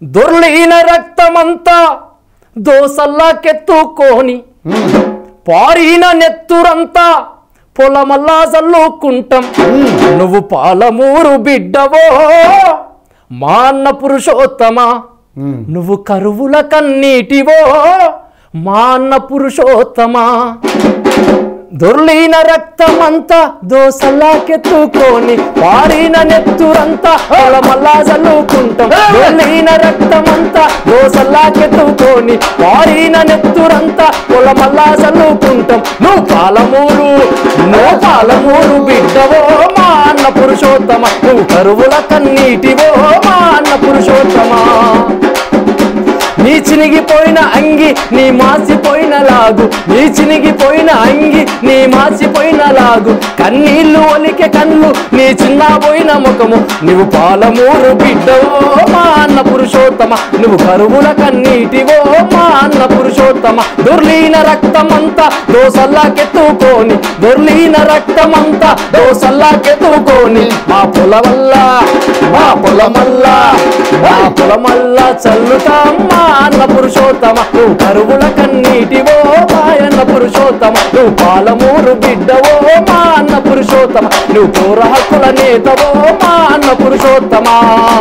దొర్లిన రక్తమంతా దోసల్లాకెత్తుకొని పారిన నెత్తురంతా పొలమల్లా చల్లుకుంటాం నువ్వు పాలమూరు బిడ్డవో మా అన్న పురుషోత్తమా నువ్వు కరువుల కన్నీటివో మా అన్న పురుషోత్తమా దొర్లిన రక్తమంతా దోసల్లాకెత్తుకొని పారిన నెత్తురంతా పొలమల్లా చల్లుకుంటాం దొర్లిన రక్తమంతా దోసల్లాకెత్తుకొని పారిన నెత్తురంతా పొలమల్లా చల్లుకుంటాం నువ్వు పాలమూరు నువ్వు పాలమూరు బిడ్డవో మా అన్న పురుషోత్తమ నువ్వు కరువుల కన్నీటివో మా అన్న పురుషోత్తమా నీ చినిగిపోయిన అంగి నీ మాసిపోయిన లాగు నీ చినిగిపోయిన అంగి నీ మాసిపోయిన లాగు కన్నీళ్లు ఒలికే కళ్ళు నీ చిన్నపోయిన ముఖము నువ్వు పాలమూరు బిడ్డవో మా అన్న పురుషోత్తమ నువ్వు కరువుల కన్నీటివో మా అన్న పురుషోత్తమ దొర్లీన రక్తమంతా దోసల్లాకెత్తుకొని దొర్లీన రక్తమంతా దోసల్లాకెత్తుకొని మా పొల వల్ల మా పొలమల్ల మా పొలమల్ల చల్లుతాం మా అన్న పురుషోత్తమ నువ్వు కరువుల కన్నీటివో మాయన్న పురుషోత్తమ నువ్వు పాలమూరు బిడ్డవో మా అన్న పురుషోత్తమ నువ్వు పౌర హక్కుల నేతవో మా అన్న పురుషోత్తమా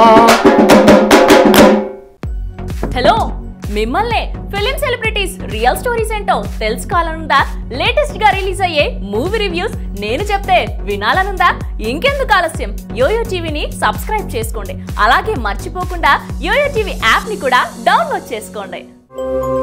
హలో మిమ్మల్నే ఫిలిం సెలబ్రిటీస్ రియల్ స్టోరీస్ ఏంటో తెలుసుకోవాలనుందా లేటెస్ట్ గా రిలీజ్ అయ్యే మూవీ రివ్యూస్ నేను చెప్తే వినాలనుందా ఇంకెందుకు ఆలస్యం యోయో టీవీని సబ్స్క్రైబ్ చేసుకోండి అలాగే మర్చిపోకుండా యోయో టీవీ యాప్ ని కూడా డౌన్లోడ్ చేసుకోండి